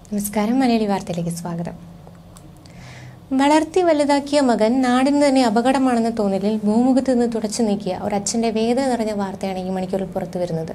നമസ്കാരം മലയാളി വാർത്തയിലേക്ക് സ്വാഗതം വളർത്തി വലുതാക്കിയ മകൻ നാടിന് തന്നെ അപകടമാണെന്ന തോന്നലിൽ ഭൂമുഖത്ത് നിന്ന് തുടച്ചു നീക്കിയ ഒരച്ഛൻ്റെ വേദന നിറഞ്ഞ വാർത്തയാണ് ഈ മണിക്കൂറിൽ പുറത്തു വരുന്നത്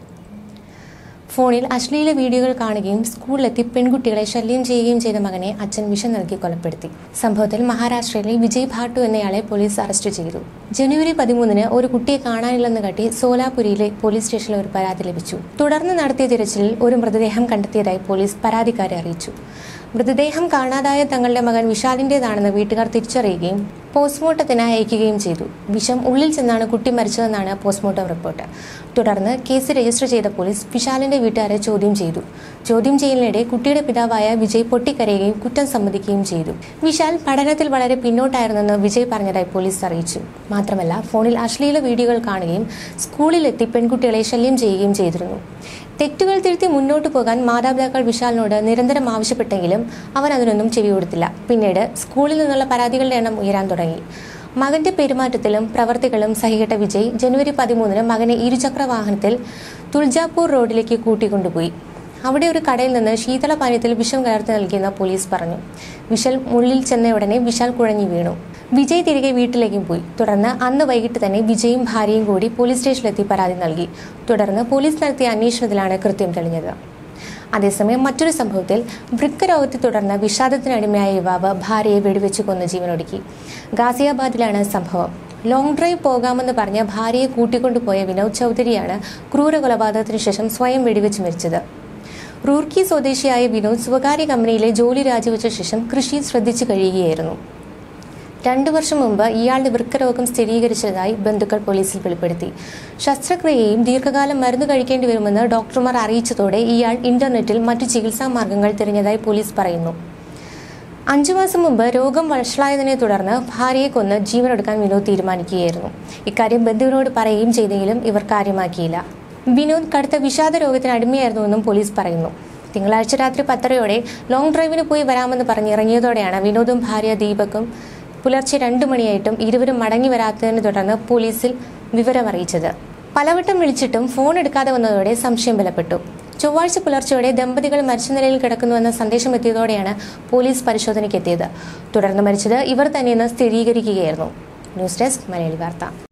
ഫോണിൽ അശ്ലീല വീഡിയോകൾ കാണുകയും സ്കൂളിലെത്തി പെൺകുട്ടികളെ ശല്യം ചെയ്യുകയും ചെയ്ത മകനെ അച്ഛൻ വിഷം നൽകി കൊലപ്പെടുത്തി സംഭവത്തിൽ മഹാരാഷ്ട്രയിലെ വിജയ് ഭാട്ടു എന്നയാളെ പോലീസ് അറസ്റ്റ് ചെയ്തു ജനുവരി പതിമൂന്നിന് ഒരു കുട്ടിയെ കാണാനില്ലെന്ന് കാട്ടി സോലാപുരിയിലെ പോലീസ് സ്റ്റേഷനിൽ ഒരു പരാതി ലഭിച്ചു തുടർന്ന് നടത്തിയ തിരച്ചിലിൽ ഒരു മൃതദേഹം കണ്ടെത്തിയതായി പോലീസ് പരാതിക്കാരെ അറിയിച്ചു മൃതദേഹം കാണാതായ തങ്ങളുടെ മകൻ വിശാലിന്റേതാണെന്ന് വീട്ടുകാർ തിരിച്ചറിയുകയും പോസ്റ്റ്മോർട്ടത്തിനായി അയക്കുകയും ചെയ്തു വിഷം ഉള്ളിൽ ചെന്നാണ് കുട്ടി മരിച്ചതെന്നാണ് പോസ്റ്റ്മോർട്ടം റിപ്പോർട്ട് തുടർന്ന് കേസ് രജിസ്റ്റർ ചെയ്ത പോലീസ് വിശാലിന്റെ വീട്ടുകാരെ ചോദ്യം ചെയ്തു ചോദ്യം ചെയ്യലിനിടെ കുട്ടിയുടെ പിതാവായ വിജയ് പൊട്ടിക്കരയുകയും കുറ്റം സമ്മതിക്കുകയും ചെയ്തു വിശാൽ പഠനത്തിൽ വളരെ പിന്നോട്ടായിരുന്നെന്ന് വിജയ് പറഞ്ഞതായി പോലീസ് അറിയിച്ചു മാത്രമല്ല ഫോണിൽ അശ്ലീല വീഡിയോകൾ കാണുകയും സ്കൂളിലെത്തി പെൺകുട്ടികളെ ശല്യം ചെയ്യുകയും ചെയ്തിരുന്നു തെറ്റുകൾ തിരുത്തി മുന്നോട്ടു പോകാൻ മാതാപിതാക്കൾ വിശാലിനോട് നിരന്തരം ആവശ്യപ്പെട്ടെങ്കിലും അവൻ അതിനൊന്നും ചെവി കൊടുത്തില്ല പിന്നീട് സ്കൂളിൽ നിന്നുള്ള പരാതികളുടെ എണ്ണം ഉയരാൻ തുടങ്ങി മകന്റെ പെരുമാറ്റത്തിലും പ്രവർത്തികളും സഹികെട്ട വിജയ് ജനുവരി പതിമൂന്നിന് മകനെ ഇരുചക്ര വാഹനത്തിൽ തുൾജാപൂർ റോഡിലേക്ക് കൂട്ടിക്കൊണ്ടുപോയി അവിടെ ഒരു കടയിൽ നിന്ന് ശീതളപാനീയത്തിൽ വിഷം കലർത്തി നൽകിയെന്ന് പോലീസ് പറഞ്ഞു വിശൽ മുള്ളിൽ ചെന്ന ഉടനെ വിശാൽ കുഴഞ്ഞു വീണു വിജയ് തിരികെ വീട്ടിലേക്കും പോയി തുടർന്ന് അന്ന് വൈകിട്ട് തന്നെ വിജയും ഭാര്യയും കൂടി പോലീസ് സ്റ്റേഷനിലെത്തി പരാതി നൽകി തുടർന്ന് പോലീസ് നടത്തിയ അന്വേഷണത്തിലാണ് കൃത്യം തെളിഞ്ഞത് അതേസമയം മറ്റൊരു സംഭവത്തിൽ വൃക്ക രോഗത്തെ തുടർന്ന് വിഷാദത്തിനടിമയായ യുവാവ് ഭാര്യയെ വെടിവെച്ച് കൊന്ന് ജീവനൊടുക്കി ഗാസിയാബാദിലാണ് സംഭവം ലോങ് ഡ്രൈവ് പോകാമെന്ന് പറഞ്ഞ് ഭാര്യയെ കൂട്ടിക്കൊണ്ടുപോയ വിനോദ് ചൗധരിയാണ് ക്രൂര കൊലപാതകത്തിന് ശേഷം സ്വയം വെടിവെച്ച് മരിച്ചത് റൂർക്കി സ്വദേശിയായ വിനോദ് സ്വകാര്യ കമ്പനിയിലെ ജോലി രാജിവെച്ച ശേഷം കൃഷിയിൽ ശ്രദ്ധിച്ചു കഴിയുകയായിരുന്നു രണ്ടു വർഷം മുമ്പ് ഇയാളുടെ വൃക്കരോഗം സ്ഥിരീകരിച്ചതായി ബന്ധുക്കൾ പോലീസിൽ വെളിപ്പെടുത്തി ശസ്ത്രക്രിയയും ദീർഘകാലം മരുന്ന് കഴിക്കേണ്ടി വരുമെന്ന് ഡോക്ടർമാർ അറിയിച്ചതോടെ ഇയാൾ ഇന്റർനെറ്റിൽ മറ്റു ചികിത്സാ മാർഗങ്ങൾ തിരഞ്ഞതായി പോലീസ് പറയുന്നു അഞ്ചു മാസം മുമ്പ് രോഗം വഷളായതിനെ തുടർന്ന് ഭാര്യയെ കൊന്ന് ജീവനെടുക്കാൻ വിനോദ് തീരുമാനിക്കുകയായിരുന്നു ഇക്കാര്യം ബന്ധുവിനോട് പറയുകയും ചെയ്തെങ്കിലും ഇവർ കാര്യമാക്കിയില്ല വിനോദ് കടുത്ത വിഷാദ രോഗത്തിന് അടിമയായിരുന്നുവെന്നും പോലീസ് പറയുന്നു തിങ്കളാഴ്ച രാത്രി പത്തരയോടെ ലോങ് ഡ്രൈവിന് പോയി വരാമെന്ന് പറഞ്ഞിറങ്ങിയതോടെയാണ് വിനോദും ഭാര്യ ദീപക്കും പുലർച്ചെ രണ്ടു മണിയായിട്ടും ഇരുവരും മടങ്ങി വരാത്തതിനെ തുടർന്ന് പോലീസിൽ വിവരമറിയിച്ചത് പലവട്ടം വിളിച്ചിട്ടും ഫോൺ എടുക്കാതെ വന്നതോടെ സംശയം ബലപ്പെട്ടു ചൊവ്വാഴ്ച പുലർച്ചെയോടെ ദമ്പതികൾ മരിച്ച നിലയിൽ കിടക്കുന്നുവെന്ന സന്ദേശം എത്തിയതോടെയാണ് പോലീസ് പരിശോധനയ്ക്കെത്തിയത് തുടർന്ന് മരിച്ചത് ഇവർ തന്നെയെന്ന് സ്ഥിരീകരിക്കുകയായിരുന്നു ന്യൂസ് ഡെസ്ക് മലയാളി വാർത്ത